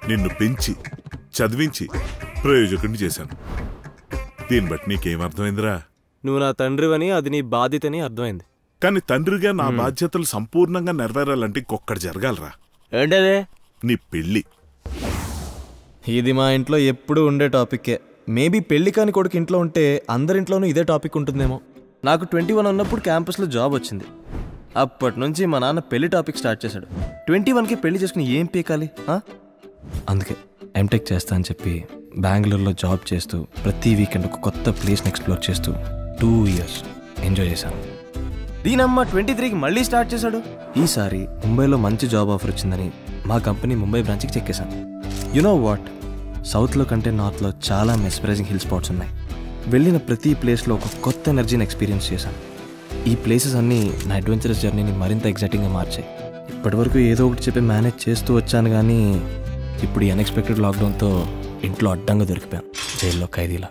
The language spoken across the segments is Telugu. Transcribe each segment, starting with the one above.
నిన్ను పెంచి చదివించి ప్రయోజకుడిని చేశాను దీన్ని బట్టి నీకేం అర్థమైందిరా నువ్వు నా తండ్రివని అది నీ బాధ్యతని అర్థమైంది కానీ తండ్రిగా నా బాధ్యతలు సంపూర్ణంగా నెరవేరాలంటే ఇంకొక్కటి జరగాలరా ఏంటదే నీ పెళ్లి ఇది మా ఇంట్లో ఎప్పుడూ ఉండే టాపిక్కే మేబీ పెళ్లి కాని కొడుకు ఇంట్లో ఉంటే అందరింట్లోనూ ఇదే టాపిక్ ఉంటుందేమో నాకు ట్వంటీ వన్ ఉన్నప్పుడు క్యాంపస్లో జాబ్ వచ్చింది అప్పటి నుంచి మా నాన్న పెళ్లి టాపిక్ స్టార్ట్ చేశాడు ట్వంటీ వన్కి పెళ్లి చేసుకుని ఏం పీకాలి ఆ? అందుకే ఎంటెక్ చేస్తా అని చెప్పి బెంగళూరులో జాబ్ చేస్తూ ప్రతి వీకెండ్ ఒక కొత్త ప్లేస్ని ఎక్స్ప్లోర్ చేస్తూ టూ ఇయర్స్ ఎంజాయ్ చేశాను దీనమ్మ ట్వంటీ త్రీకి మళ్ళీ స్టార్ట్ చేశాడు ఈసారి ముంబైలో మంచి జాబ్ ఆఫర్ వచ్చిందని మా కంపెనీ ముంబై బ్రాంచ్కి చెక్కేశాను యు నో వాట్ సౌత్లో కంటే నార్త్లో చాలా మెస్పరైజింగ్ హిల్ స్పాట్స్ ఉన్నాయి వెళ్ళిన ప్రతి ప్లేస్లో ఒక కొత్త ఎనర్జీని ఎక్స్పీరియన్స్ చేశాను ఈ ప్లేసెస్ అన్నీ నా అడ్వెంచరస్ జర్నీని మరింత ఎగ్జైటింగ్గా మార్చాయి ఇప్పటివరకు ఏదో ఒకటి చెప్పి మేనేజ్ చేస్తూ వచ్చాను కానీ ఇప్పుడు ఈ అన్ఎక్స్పెక్టెడ్ లాక్డౌన్తో ఇంట్లో అడ్డంగా దొరికిపోయాను జైల్లో ఖైదీలా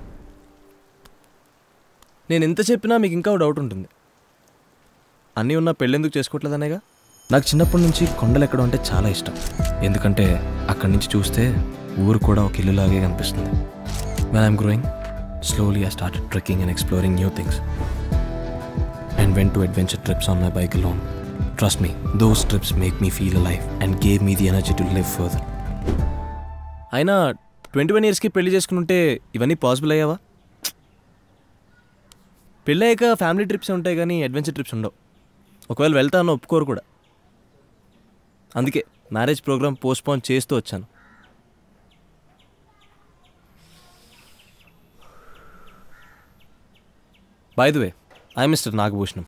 నేను ఎంత చెప్పినా మీకు ఇంకా డౌట్ ఉంటుంది అన్నీ ఉన్న పెళ్ళెందుకు చేసుకోవట్లేదనేగా నాకు చిన్నప్పటి నుంచి కొండలు ఎక్కడం అంటే చాలా ఇష్టం ఎందుకంటే అక్కడి నుంచి చూస్తే ఊరు కూడా ఒక ఇల్లులాగే కనిపిస్తుంది when I'm growing slowly I start trekking and exploring new things and went to adventure trips on my bike alone trust me those trips make me feel life and gave me the energy to live further అయినా ట్వంటీ వన్ ఇయర్స్కి పెళ్లి చేసుకుంటే ఇవన్నీ పాసిబుల్ అయ్యావా పెళ్ళయ్యాక ఫ్యామిలీ ట్రిప్స్ ఉంటాయి కానీ అడ్వెంచర్ ట్రిప్స్ ఉండవు ఒకవేళ వెళ్తానో ఒప్పుకోరు కూడా అందుకే మ్యారేజ్ ప్రోగ్రామ్ పోస్ట్పోన్ చేస్తూ వచ్చాను by the way I mister Nagabhushanam